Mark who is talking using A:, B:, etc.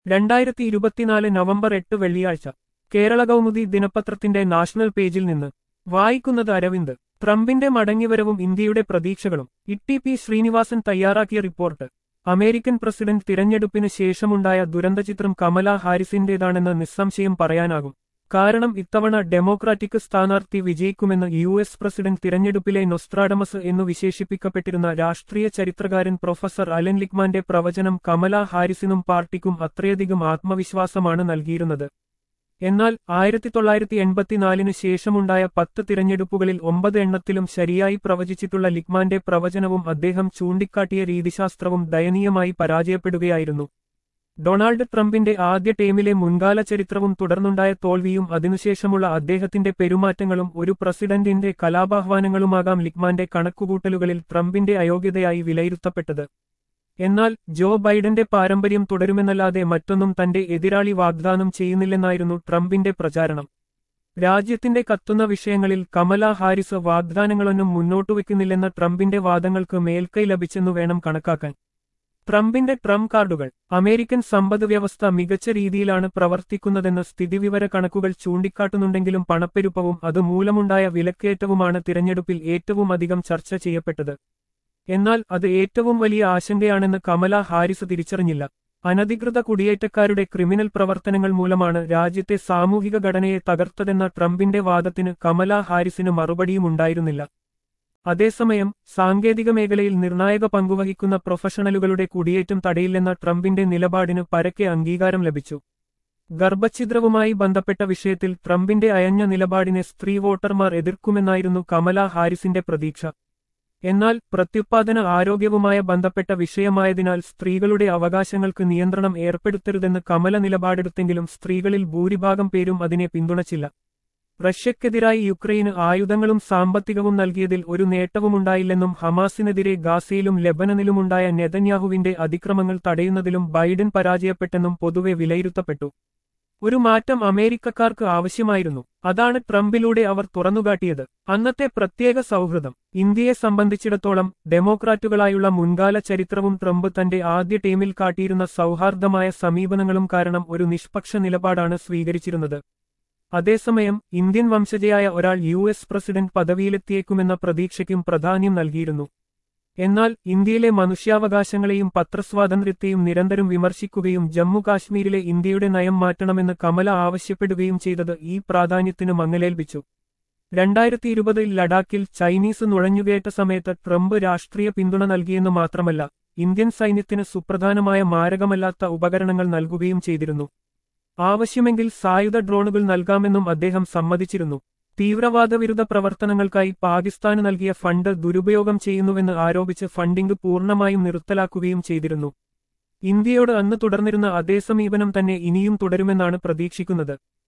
A: രണ്ടായിരത്തി ഇരുപത്തിനാല് നവംബർ എട്ട് വെള്ളിയാഴ്ച കേരള കൗമുദി ദിനപത്രത്തിന്റെ നാഷണൽ പേജിൽ നിന്ന് വായിക്കുന്നത് അരവിന്ദ് ട്രംപിന്റെ മടങ്ങിവരവും ഇന്ത്യയുടെ പ്രതീക്ഷകളും ഇട്ടി പി ശ്രീനിവാസൻ തയ്യാറാക്കിയ റിപ്പോർട്ട് അമേരിക്കൻ പ്രസിഡന്റ് തിരഞ്ഞെടുപ്പിന് ശേഷമുണ്ടായ ദുരന്തചിത്രം കമല ഹാരിസിന്റേതാണെന്ന് നിസ്സംശയം പറയാനാകും കാരണം ഇത്തവണ ഡെമോക്രാറ്റിക് സ്ഥാനാർത്ഥി വിജയിക്കുമെന്ന് യു എസ് പ്രസിഡന്റ് തിരഞ്ഞെടുപ്പിലെ നൊസ്ട്രാഡമസ് എന്നു വിശേഷിപ്പിക്കപ്പെട്ടിരുന്ന രാഷ്ട്രീയ ചരിത്രകാരൻ പ്രൊഫസർ അലൻ ലിക്മാന്റെ പ്രവചനം കമല ഹാരിസിനും പാർട്ടിക്കും അത്രയധികം ആത്മവിശ്വാസമാണ് നൽകിയിരുന്നത് എന്നാൽ ആയിരത്തി തൊള്ളായിരത്തി എൺപത്തിനാലിനു ശേഷമുണ്ടായ പത്ത് തിരഞ്ഞെടുപ്പുകളിൽ ഒമ്പത് എണ്ണത്തിലും ശരിയായി പ്രവചിച്ചിട്ടുള്ള ലിക്മാന്റെ പ്രവചനവും അദ്ദേഹം ചൂണ്ടിക്കാട്ടിയ രീതിശാസ്ത്രവും ദയനീയമായി പരാജയപ്പെടുകയായിരുന്നു ഡൊണാൾഡ് ട്രംപിന്റെ ആദ്യ ടേമിലെ മുൻകാല ചരിത്രവും തുടർന്നുണ്ടായ തോൽവിയും അതിനുശേഷമുള്ള അദ്ദേഹത്തിന്റെ പെരുമാറ്റങ്ങളും ഒരു പ്രസിഡന്റിന്റെ കലാപാഹ്വാനങ്ങളുമാകാം ലിക്മാന്റെ കണക്കുകൂട്ടലുകളിൽ ട്രംപിന്റെ അയോഗ്യതയായി വിലയിരുത്തപ്പെട്ടത് എന്നാൽ ജോ ബൈഡന്റെ പാരമ്പര്യം തുടരുമെന്നല്ലാതെ മറ്റൊന്നും തന്റെ എതിരാളി വാഗ്ദാനം ചെയ്യുന്നില്ലെന്നായിരുന്നു ട്രംപിന്റെ പ്രചാരണം രാജ്യത്തിന്റെ കത്തുന്ന വിഷയങ്ങളിൽ കമല ഹാരിസ് വാഗ്ദാനങ്ങളൊന്നും മുന്നോട്ടുവെക്കുന്നില്ലെന്ന ട്രംപിന്റെ വാദങ്ങൾക്ക് മേൽക്കൈ ലഭിച്ചെന്നു വേണം കണക്കാക്കാൻ ട്രംപിന്റെ ട്രംപ് കാർഡുകൾ അമേരിക്കൻ സമ്പദ്വ്യവസ്ഥ മികച്ച രീതിയിലാണ് പ്രവർത്തിക്കുന്നതെന്ന് സ്ഥിതിവിവര കണക്കുകൾ ചൂണ്ടിക്കാട്ടുന്നുണ്ടെങ്കിലും പണപ്പെരുപ്പവും അതുമൂലമുണ്ടായ വിലക്കയറ്റവുമാണ് തിരഞ്ഞെടുപ്പിൽ ഏറ്റവും അധികം ചർച്ച ചെയ്യപ്പെട്ടത് എന്നാൽ അത് ഏറ്റവും വലിയ ആശങ്കയാണെന്ന് കമല ഹാരിസ് തിരിച്ചറിഞ്ഞില്ല അനധികൃത കുടിയേറ്റക്കാരുടെ ക്രിമിനൽ പ്രവർത്തനങ്ങൾ മൂലമാണ് രാജ്യത്തെ സാമൂഹിക ഘടനയെ തകർത്തതെന്ന ട്രംപിന്റെ വാദത്തിന് കമല ഹാരിസിന് മറുപടിയുമുണ്ടായിരുന്നില്ല അതേസമയം സാങ്കേതിക മേഖലയിൽ നിർണായക പങ്കുവഹിക്കുന്ന പ്രൊഫഷണലുകളുടെ കുടിയേറ്റം തടയില്ലെന്ന ട്രംപിന്റെ നിലപാടിന് പരക്കെ അംഗീകാരം ലഭിച്ചു ഗർഭഛിദ്രവുമായി ബന്ധപ്പെട്ട വിഷയത്തിൽ ട്രംപിന്റെ അയഞ്ഞ നിലപാടിനെ സ്ത്രീ വോട്ടർമാർ എതിർക്കുമെന്നായിരുന്നു കമല ഹാരിസിന്റെ പ്രതീക്ഷ എന്നാൽ പ്രത്യുത്പാദന ആരോഗ്യവുമായി ബന്ധപ്പെട്ട വിഷയമായതിനാൽ സ്ത്രീകളുടെ അവകാശങ്ങൾക്ക് നിയന്ത്രണം ഏർപ്പെടുത്തരുതെന്ന് കമല നിലപാടെടുത്തെങ്കിലും സ്ത്രീകളിൽ ഭൂരിഭാഗം പേരും അതിനെ പിന്തുണച്ചില്ല റഷ്യക്കെതിരായി യുക്രൈന് ആയുധങ്ങളും സാമ്പത്തികവും നൽകിയതിൽ ഒരു നേട്ടവുമുണ്ടായില്ലെന്നും ഹമാസിനെതിരെ ഗാസയിലും ലെബനനിലുമുണ്ടായ നെതന്യാഹുവിന്റെ അതിക്രമങ്ങൾ തടയുന്നതിലും ബൈഡൻ പരാജയപ്പെട്ടെന്നും പൊതുവെ വിലയിരുത്തപ്പെട്ടു ഒരു മാറ്റം അമേരിക്കക്കാർക്ക് ആവശ്യമായിരുന്നു അതാണ് ട്രംപിലൂടെ അവർ തുറന്നുകാട്ടിയത് അന്നത്തെ പ്രത്യേക സൗഹൃദം ഇന്ത്യയെ സംബന്ധിച്ചിടത്തോളം ഡെമോക്രാറ്റുകളായുള്ള മുൻകാല ചരിത്രവും ട്രംപ് തന്റെ ആദ്യ ടീമിൽ കാട്ടിയിരുന്ന സൗഹാർദ്ദമായ സമീപനങ്ങളും കാരണം ഒരു നിഷ്പക്ഷ നിലപാടാണ് സ്വീകരിച്ചിരുന്നത് അതേസമയം ഇന്ത്യൻ വംശജയായ ഒരാൾ യു എസ് പ്രസിഡന്റ് പദവിയിലെത്തിയേക്കുമെന്ന പ്രതീക്ഷയ്ക്കും പ്രാധാന്യം നൽകിയിരുന്നു എന്നാൽ ഇന്ത്യയിലെ മനുഷ്യാവകാശങ്ങളെയും പത്രസ്വാതന്ത്ര്യത്തെയും നിരന്തരം വിമർശിക്കുകയും ജമ്മു കാശ്മീരിലെ ഇന്ത്യയുടെ നയം മാറ്റണമെന്ന് കമല ആവശ്യപ്പെടുകയും ചെയ്തത് ഈ പ്രാധാന്യത്തിന് മങ്ങലേൽപ്പിച്ചു രണ്ടായിരത്തി ഇരുപതിൽ ലഡാക്കിൽ ചൈനീസ് നുഴഞ്ഞുകയറ്റ സമയത്ത് ട്രംപ് രാഷ്ട്രീയ പിന്തുണ നൽകിയെന്ന് മാത്രമല്ല ഇന്ത്യൻ സൈന്യത്തിന് സുപ്രധാനമായ മാരകമല്ലാത്ത ഉപകരണങ്ങൾ നൽകുകയും ചെയ്തിരുന്നു ആവശ്യമെങ്കിൽ സായുധ ഡ്രോണുകൾ നൽകാമെന്നും അദ്ദേഹം സമ്മതിച്ചിരുന്നു തീവ്രവാദവിരുദ്ധ പ്രവർത്തനങ്ങൾക്കായി പാകിസ്ഥാന് നൽകിയ ഫണ്ട് ദുരുപയോഗം ചെയ്യുന്നുവെന്ന് ആരോപിച്ച് ഫണ്ടിംഗ് പൂർണ്ണമായും നിർത്തലാക്കുകയും ചെയ്തിരുന്നു ഇന്ത്യയോട് അന്ന് തുടർന്നിരുന്ന അതേ സമീപനം തന്നെ ഇനിയും തുടരുമെന്നാണ് പ്രതീക്ഷിക്കുന്നത്